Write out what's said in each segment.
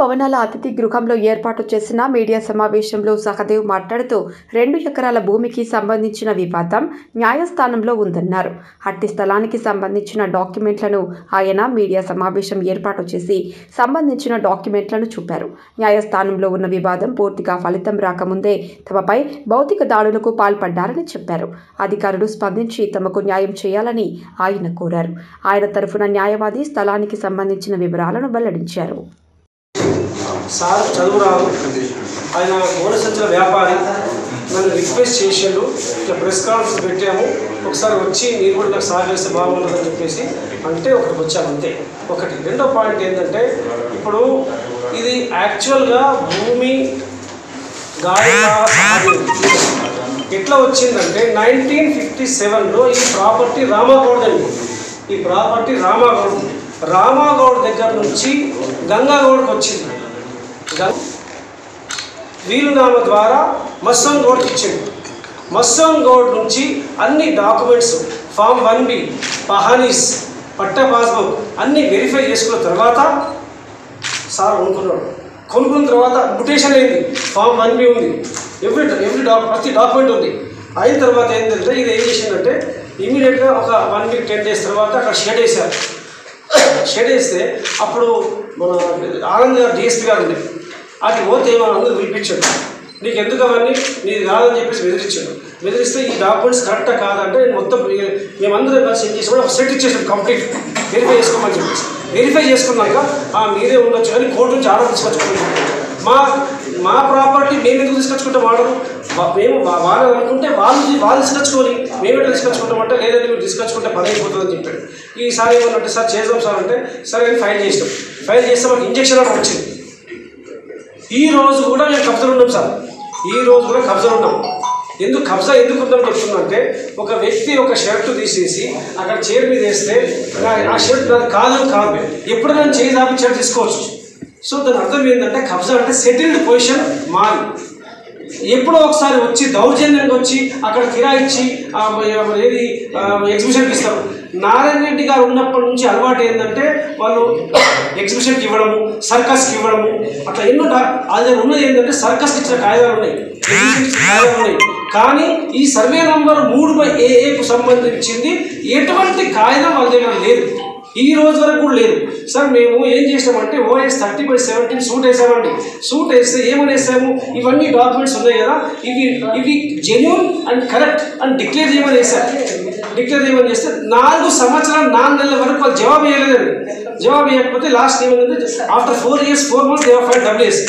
భవనాల అతిథి గృహంలో ఏర్పాటు చేసిన మీడియా సమావేశంలో సహదేవ్ మాట్లాడుతూ రెండు ఎకరాల భూమికి సంబంధించిన వివాదం న్యాయస్థానంలో ఉందన్నారు అట్టి స్థలానికి సంబంధించిన డాక్యుమెంట్లను ఆయన మీడియా సమావేశం ఏర్పాటు చేసి సంబంధించిన డాక్యుమెంట్లను చూపారు న్యాయస్థానంలో ఉన్న వివాదం పూర్తిగా ఫలితం రాకముందే తమపై భౌతిక దాడులకు పాల్పడ్డారని చెప్పారు అధికారులు స్పందించి తమకు న్యాయం చేయాలని ఆయన కోరారు ఆయన తరఫున న్యాయవాది స్థలానికి సంబంధించిన వివరాలను వెల్లడించారు సార్ చదువు రాదు ఆయన గోడ సంచుల వ్యాపారి నన్ను రిక్వెస్ట్ చేసిండు ఇట్లా ప్రెస్ కాన్ఫరెన్స్ పెట్టాము ఒకసారి వచ్చి మీరు కూడా నాకు సార్ చేస్తే బాగుంటుందని చెప్పేసి అంటే ఒకటికి వచ్చాము అంతే ఒకటి రెండో పాయింట్ ఏంటంటే ఇప్పుడు ఇది యాక్చువల్గా భూమి గాలి ఎట్లా వచ్చిందంటే నైన్టీన్ ఫిఫ్టీ సెవెన్లో ఈ ప్రాపర్టీ రామాగౌడ్ అండి ఈ ప్రాపర్టీ రామాగౌడ్ రామాగౌడ్ దగ్గర నుంచి గంగాగౌడ్కి వచ్చింది గం- వీలునామ ద్వారా మస్సన్ గౌడ్కి ఇచ్చింది మస్సన్ గౌడ్ నుంచి అన్ని డాక్యుమెంట్స్ ఫామ్ వన్ బి పహానీస్ పట్ట పాస్బుక్ అన్ని వెరిఫై చేసుకున్న తర్వాత సార్ కొనుక్కున్నాడు కొనుక్కున్న తర్వాత ముటేషన్ అయింది ఫామ్ వన్ బి ఉంది ఎవ్రీ ఎవ్రీ డాక్ ప్రతి డాక్యుమెంట్ ఉంది అయిన తర్వాత ఏంటంటే ఇది ఏం చేసిందంటే ఇమీడియట్గా ఒక వన్ వీక్ టెన్ డేస్ తర్వాత అక్కడ షెడ్ వేశారు షెడ్ వేస్తే అప్పుడు మన ఆనంద్ గారు డిఎస్పీ గారు ఉంది అది పోతే మన అందరూ పిలిపించాడు నీకు ఎందుకు అవన్నీ నీది కాదని చెప్పేసి బెదిరించాడు బెదిరిస్తే ఈ డాక్యుమెంట్స్ కరెక్టా కాదంటే నేను మొత్తం ఈ- మేమందరం కలిసి ఏం చేసాము ఒక సెట్ ఇచ్చేసాం కంప్లీట్ వెరిఫై చేసుకోమని చెప్పేసి వెరిఫై చేసుకున్నాక ఆ మీరే ఉండొచ్చు కానీ కోర్టు నుంచి ఆర్డర్ తీసుకొచ్చుకోండి మా మా ప్రాపర్టీ మేము ఎందుకు తీసుకొచ్చుకుంటాం ఆర్డర్ వా- మేము వా- వాళ్ళు అనుకుంటే వాళ్ళు వాళ్ళు తీసుకొచ్చుకొని మేమే తీసుకొచ్చుకుంటామంటే లేదంటే మీరు తీసుకొచ్చుకుంటే పని అయిపోతుందని చెప్పాడు ఈసారి ఏమన్నంటే సార్ చేద్దాం సార్ అంటే సరే అని ఫైల్ చేసినాం ఫైల్ చేస్తే మాకు ఇంజక్షన్ ఆర్డర్ వచ్చింది ఈ రోజు కూడా మేము కబ్జాలు ఉన్నాం సార్ ఈ రోజు కూడా కబ్జాలు ఉన్నాం ఎందుకు కబ్జా ఎందుకు ఉందని చెప్తుందంటే ఒక వ్యక్తి ఒక షర్ట్ తీసేసి అక్కడ చైర్ మీద వేస్తే నా- ఆ షర్ట్ నాది కాదని కాదు ఎప్పుడైనా చేయి దాపి షర్ట్ తీసుకోవచ్చు సో దాని అర్థం ఏంటంటే కబ్జా అంటే సెటిల్డ్ పొజిషన్ మారి ఎప్పుడో ఒకసారి వచ్చి దౌర్జన్యంగా వచ్చి అక్కడ కిరాయిచ్చి ఆ, మ- ఏది ఎగ్జిబిషన్కి ఇస్తారు నారాయణ రెడ్డి గారు ఉన్నప్పటి నుంచి అలవాటు ఏంటంటే వాళ్ళు ఎగ్జిబిషన్కి ఇవ్వడము సర్కస్కి ఇవ్వడము అట్లా ఎన్నో డా- అది ఉన్నది ఏంటంటే సర్కస్కి ఇచ్చిన కాగితాలు ఉన్నాయి ఎగ్జిబిషన్కి ఇచ్చిన కాగితాలు ఉన్నాయి కానీ ఈ సర్వే నంబర్ మూడు బై ఏఏకు సంబంధించింది ఎటువంటి కాగితం వాళ్ళ దగ్గర లేదు ఈ రోజు వరకు కూడా లేదు సార్ మేము ఏం చేసామంటే OS thirty by seventeen suit వేసామండి సూట్ వేస్తే ఏమని వేసాము ఇవన్నీ డాక్యుమెంట్స్ ఉన్నాయి కదా ఇవి ఇవి genuine and correct and declare చేయమని వేశారు డిక్లేర్ చేయమని చేస్తే నాలుగు సంవత్సరాలు నాలుగు నెలల వరకు వాళ్ళు జవాబు ఇవ్వలేదండి జవాబు ఇవ్వకపోతే లాస్ట్ ఏమైందంటే after four years four months దేవర్ ఫైవ్ డబ్ల్యూఎస్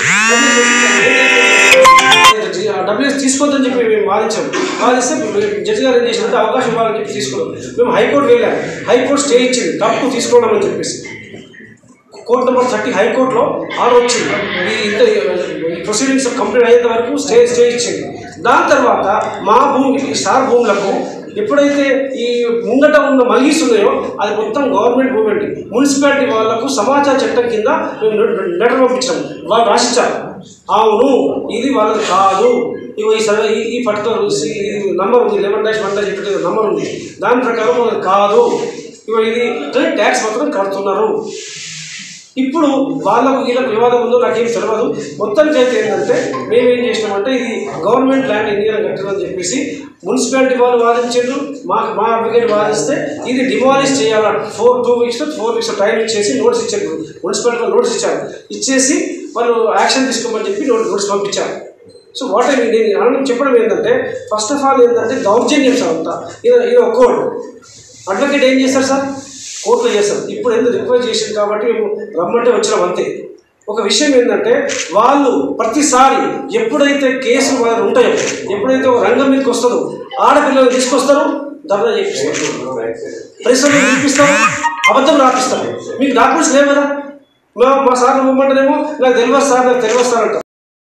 డబ్ల్యూఎస్ తీసుకోవద్దని చెప్పి మేము వాదించాము వాదిస్తే జడ్జి గారు ఏం చేసినంటే అవకాశం ఇవ్వాలని చెప్పి తీసుకున్నాం మేము హైకోర్టు వెళ్ళాం హైకోర్టు స్టే ఇచ్చింది తప్పు తీసుకోవడం అని చెప్పేసి కోర్ట్ నెంబర్ థర్టీ హైకోర్టులో ఆర్డర్ వచ్చింది ఈ ఇంత ఈ ప్రొసీడింగ్స్ కంప్లీట్ అయ్యేంత వరకు స్టే స్టే ఇచ్చింది దాని తర్వాత మా భూమికి సార్ భూములకు ఎప్పుడైతే ఈ ముంగట ఉన్న మల్లీస్ ఉన్నాయో అది మొత్తం గవర్నమెంట్ భూమి అండి మున్సిపాలిటీ వాళ్ళకు సమాచార చట్టం కింద మేము లెటర్ పంపించాము వాళ్ళు రాసిచ్చారు అవును ఇది వాళ్ళది కాదు ఇగో ఈ సర్వే ఈ ఈ పర్టికులర్ నంబర్ ఉంది లెవెన్ డాష్ వన్ డాష్ చెప్పేది నంబర్ ఉంది దాని ప్రకారం వాళ్ళది కాదు ఇగో ఇది ట్యాక్స్ మాత్రం కడుతున్నారు ఇప్పుడు వాళ్ళకు వీళ్ళకు వివాదం ఉందో నాకేం తెలియదు మొత్తానికి అయితే ఏంటంటే మేము ఏం చేసినామంటే ఇది గవర్నమెంట్ ల్యాండ్ ఇండియన్ కట్టిందని చెప్పేసి మున్సిపాలిటీ వాళ్ళు వాదించారు మా మా అడ్వకేట్ వాదిస్తే ఇది డిమాలిష్ చేయాల four two weeks four weeks time ఇచ్చేసి నోటీస్ ఇచ్చారు మున్సిపాలిటీ వాళ్ళు నోటీస్ ఇచ్చారు ఇచ్చేసి వాళ్ళు యాక్షన్ తీసుకోమని చెప్పి నోట్- నోటీస్ పంపించారు సో వాట్ ఐ మీన్ నేను అనడం చెప్పడం ఏంటంటే ఫస్ట్ ఆఫ్ ఆల్ ఏంటంటే దౌర్జన్యం సార్ అంతా ఇది ఇది ఒక కోడ్ అడ్వకేట్ ఏం చేస్తారు సార్ కోర్టులో చేస్తారు ఇప్పుడు ఎందుకు రిక్వెస్ట్ చేసింది కాబట్టి మేము రమ్మంటే వచ్చినాం అంతే ఒక విషయం ఏంటంటే వాళ్ళు ప్రతిసారి ఎప్పుడైతే కేసులు వాళ్ళు ఉంటాయో ఎప్పుడైతే ఒక రంగం మీదకి వస్తుందో ఆడపిల్లలు తీసుకొస్తారు ధర్నా చేపిస్తారు పరిశ్రమలు చూపిస్తారు అబద్ధం రాపిస్తారు మీకు డాక్యుమెంట్స్ లేవు కదా మా మా సార్ ఇవ్వమంటేనేమో నాకు తెలియదు సార్ నాకు తెలియదు సార్ అంటారు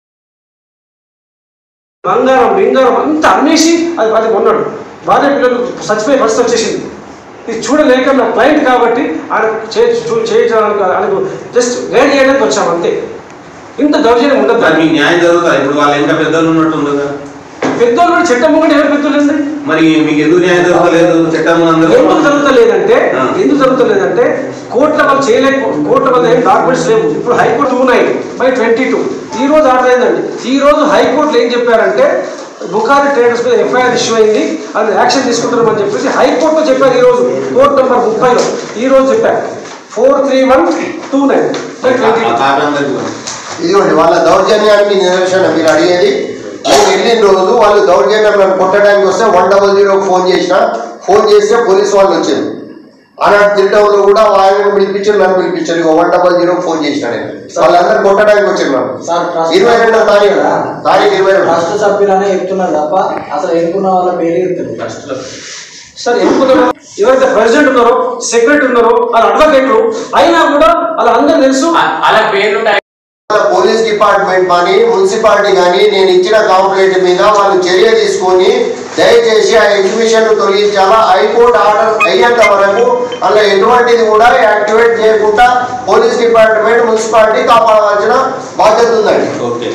బంగారం బంగారం అంతా అమ్మేసి అది అది కొన్నాడు భార్య పిల్లలు చచ్చిపోయే పరిస్థితి వచ్చేసింది ఇది చూడలేక నా క్లయింట్ కాబట్టి ఆయన చే చూ- చేయించడానికి ఆయనకు జస్ట్ గైడ్ చేయడానికి వచ్చాము అంతే ఇంత దౌర్జన్యం ఉండదు దానికి న్యాయం జరుగుతుంది ఇప్పుడు వాళ్ళు ఇంకా పెద్దలు ఉన్నట్టు ఉండదు పెద్దోళ్ళు కూడా చట్టం ముంగట ఎవరు పెద్దోళ్ళు మరి మీకు ఎందుకు న్యాయం జరగలేదు చట్టం అందరూ ఎందుకు జరుగుతలేదంటే ఆ. ఎందుకు జరుగుతలేదంటే కోర్టుల వాళ్ళు చేయలేక కోర్టుల వల్ల ఏం డాక్యుమెంట్స్ లేవు ఇప్పుడు high court two nine by twenty two ఈ రోజు ఆర్డర్ అయిందండి ఈ రోజు హైకోర్టులో ఏం చెప్పారంటే బుకారి ట్రేడర్స్ మీద ఎఫ్ఐఆర్ ఇష్యూ అయింది అది యాక్షన్ తీసుకుంటారని చెప్పేసి హైకోర్టులో చెప్పారు ఈ రోజు కోర్టు నెంబర్ ముప్పైలో ఈ రోజు చెప్పారు four three one two nine by twenty ఆ కాపీ అందరికీ ఇవ్వండి. ఇదిగోండి వాళ్ళ దౌర్జన్యానికి నిదర్శన మీరు అడిగేది నేను వెళ్ళిన రోజు వాళ్ళు దౌర్జన్యం నన్ను కొట్టడానికి వస్తే వన్ డబల్ జీరోకి ఫోన్ చేసిన ఫోన్ చేస్తే పోలీస్ వాళ్ళు వచ్చింది ఆనాడు తిట్టంలో కూడా వాళ్ళని పిలిపించారు నన్ను పిలిపించారు ఇక వన్ డబల్ జీరోకి ఫోన్ చేసిన నేను వాళ్ళందరూ కొట్టడానికి వచ్చారు నన్ను సార్ ట్రస్ట్ ఇరవై రెండో తారీఖు తారీఖు ఇరవై రెండు ట్రస్ట్ సభ్యులనే చెప్తున్నారు తప్ప అసలు ఎన్నుకున్న వాళ్ళ పేరు చెప్తారు ట్రస్ట్ సార్ ఎన్నుకున్నారు ఎవరైతే ప్రెసిడెంట్ ఉన్నారో సెక్రటరీ ఉన్నారో వాళ్ళ అడ్వకేట్లు అయినా కూడా వాళ్ళ అందరూ తెలుసు అలా పేర్లు పోలీస్ డిపార్ట్మెంట్ కానీ మున్సిపాలిటీ కానీ నేను ఇచ్చిన కంప్లైంట్ మీద వాళ్ళు చర్య తీసుకొని దయచేసి ఆ ఎగ్జిబిషన్ తొలగించాలా హైకోర్టు ఆర్డర్ అయ్యేంత వరకు అందులో ఎటువంటిది కూడా యాక్టివేట్ చేయకుండా పోలీస్ డిపార్ట్మెంట్ మున్సిపాలిటీ కాపాడవలసిన బాధ్యత ఉందండి ఓకే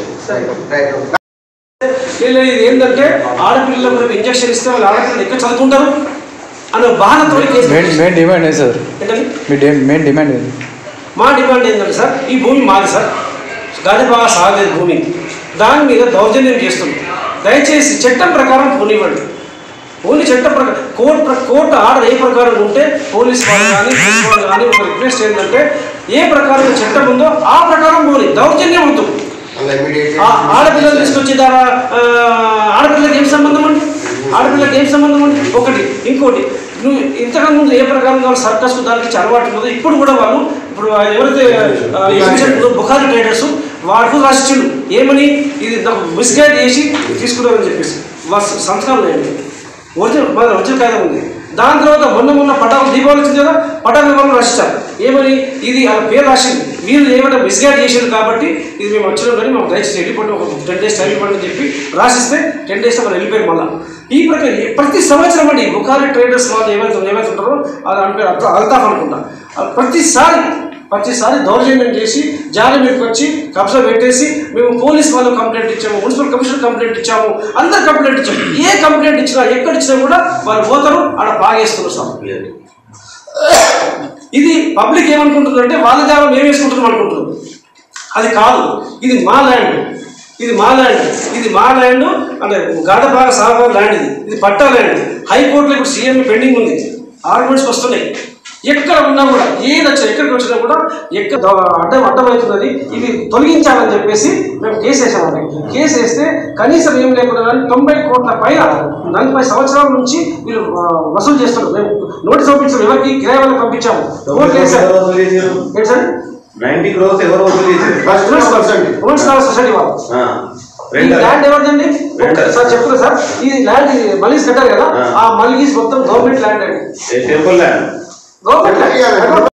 వీళ్ళు ఇది ఏంటంటే ఆడపిల్లలకు రేపు ఇంజక్షన్ ఇస్తే వాళ్ళు ఆడపిల్లలు ఎక్కడ చదువుకుంటారు అనే బాధతో కేసు మెయిన్ మెయిన్ డిమాండ్ ఏంటి సార్ ఏంటండి మీ డే మెయిన్ డిమాండ్ ఏంటి మా డిమాండ్ ఏంటంటే సార్ ఈ భూమి మాది సార్ గది బాగా సాగలేదు భూమి దాని మీద దౌర్జన్యం చేస్తుంది దయచేసి చట్టం ప్రకారం పోనివ్వండి ఓన్లీ చట్టం ప్రకారం కోర్టు ప్ర- కోర్టు ఆర్డర్ ఏ ప్రకారం ఉంటే పోలీస్ వాళ్ళు కానీ పోలీస్ వాళ్ళు కానీ ఒక రిక్వెస్ట్ ఏంటంటే ఏ ప్రకారం చట్టం ఉందో ఆ ప్రకారం పోని దౌర్జన్యం ఉంటుంది అందులో immediate- ఆ ఆడపిల్లలు తీసుకొచ్చి దాని ఆడపిల్లకి ఏం సంబంధం అండి ఆడపిల్లకి ఏం సంబంధం అండి ఒకటి ఇంకోటి నువ్వు ఇంతకు ముందు ఏ ప్రకారం వాళ్ళు సర్కస్ దానికి ఇచ్చి అలవాటు ఉన్నదో ఇప్పుడు కూడా వాళ్ళు ఇప్పుడు ఆయన ఎవరైతే ఆ, ఎగ్జిబిషన్ ఉందో బుఖారీ ట్రేడర్స్ వాడుకు రాసిచ్చిండు ఏమని ఇది నాకు మిస్గైడ్ చేసి తీసుకున్నారని చెప్పేసి వాళ్ళ సంతకాలు లేండి ఒరిజినల్ మన ఒరిజినల్ కాగితం ఉంది దాని తర్వాత మొన్న మొన్న పటాకు దీపావళి వచ్చింది కదా పటాకుల వాళ్ళు రాసిచ్చారు ఏమని ఇది ఆ పేరు రాసింది వీళ్ళు ఏమైనా మిస్గైడ్ చేసారు కాబట్టి ఇది మేము వచ్చినాం కానీ మాకు దయచేసి వెళ్ళిపోండి ఒక టెన్ డేస్ టైం ఇవ్వండి అని చెప్పి రాసిస్తే టెన్ డేస్ మనం వెళ్ళిపోయారు మళ్ళీ ఈ ప్రకారం ఏ- ప్రతి సంవత్సరం అండి బుకారి ట్రేడర్స్ వాళ్ళు ఏవైతే ఏవైతే ఉంటారో అది అంటే అల్తా అల్తాఫ్ అనుకుంటా అది ప్రతిసారి ప్రతిసారి దౌర్జన్యం చేసి జాలి మీదకి వచ్చి కబ్జా పెట్టేసి మేము పోలీస్ వాళ్ళు కంప్లైంట్ ఇచ్చాము మున్సిపల్ కమిషనర్ కంప్లైంట్ ఇచ్చాము అందరు కంప్లైంట్ ఇచ్చాము ఏ కంప్లైంట్ ఇచ్చినా ఎక్కడ ఇచ్చినా కూడా వాళ్ళు పోతారు ఆడ బాగేస్తున్నారు సార్ ఇది పబ్లిక్ ఏమనుకుంటుందంటే వాళ్ళ జాబ్ మేము వేసుకుంటున్నాం అనుకుంటున్నారు అది కాదు ఇది మా ల్యాండ్ ఇది మా ల్యాండ్ ఇది మా ల్యాండ్ అంటే గాఢబాగ సాగర్ ల్యాండ్ ఇది ఇది పట్టా ల్యాండ్ హైకోర్టులో ఇప్పుడు సీఎం పెండింగ్ ఉంది ఆర్గ్యుమెంట్స్ వస్తున్నాయి ఎక్కడ ఉన్నా కూడా ఏది వచ్చినా ఎక్కడికి వచ్చినా కూడా ఎక్కడ ద- అడ్డం అడ్డమవుతున్నది ఇవి తొలగించాలని చెప్పేసి మేము కేసు వేసామండి కేసు వేస్తే కనీసం ఏం లేకుండా కానీ తొంభై కోట్ల పైన నలభై సంవత్సరాల నుంచి వీళ్ళు ఆ, వసూలు చేస్తున్నారు మేము నోటీస్ పంపించాము ఎవరికి కిరాయి వాళ్ళకి పంపించాము కోర్టు వేసారు ఏంటి సార్ నైన్టీ క్రోర్స్ ఎవరు వసూలు చేశారు women's society women's college society వాళ్ళు ఆ, ఈ రెండా? ల్యాండ్ ఎవరిదండి రెండా? సార్ చెప్తున్నా సార్ ఈ ల్యాండ్ మలీస్ కట్టారు కదా ఆ. ఆ మలీస్ మొత్తం గవర్నమెంట్ ల్యాండ్ అండి ఏ టెంపుల్ ల్యాండ్ గవర్నమెంట్ ల్యాండ్